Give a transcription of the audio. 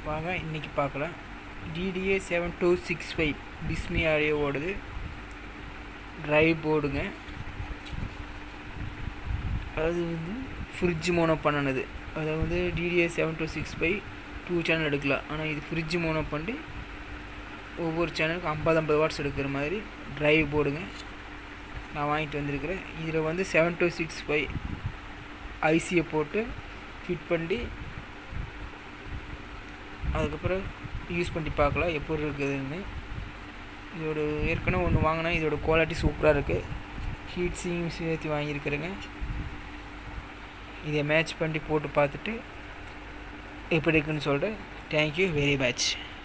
வாங்க இன்றைக்கி பார்க்கலாம் TDA seven two six five பிஸ்மி ஆடியோ ஓடுது ட்ரைவ் போர்டுங்க அது வந்து ஃப்ரிட்ஜ் மோனோ பண்ணினது அதை வந்து TDA seven two six five two channel எடுக்கலாம் ஆனால் இது ஃப்ரிட்ஜ் மோனோ பண்ணி ஒவ்வொரு சேனலுக்கு ஐம்பது ஐம்பது வாட்ஸ் எடுக்கிற மாதிரி ட்ரைவ் போர்டுங்க நான் வாங்கிட்டு வந்திருக்கிறேன் இதில் வந்து செவன் டூ சிக்ஸ் ஃபைவ் ஐசியை போட்டு ஃபிட் பண்ணி அதுக்கப்புறம் யூஸ் பண்ணி பார்க்கலாம் எப்படி இருக்குதுன்னு இதோட ஏற்கனவே ஒன்று வாங்கினேன் இதோட குவாலிட்டி சூப்பராக இருக்குது ஹீட்ஸையும் சேர்த்து வாங்கியிருக்கிறேங்க இதை மேட்ச் பண்ணி போட்டு பார்த்துட்டு எப்படி இருக்குன்னு சொல்கிறேன் தேங்க்யூ வெரி மச்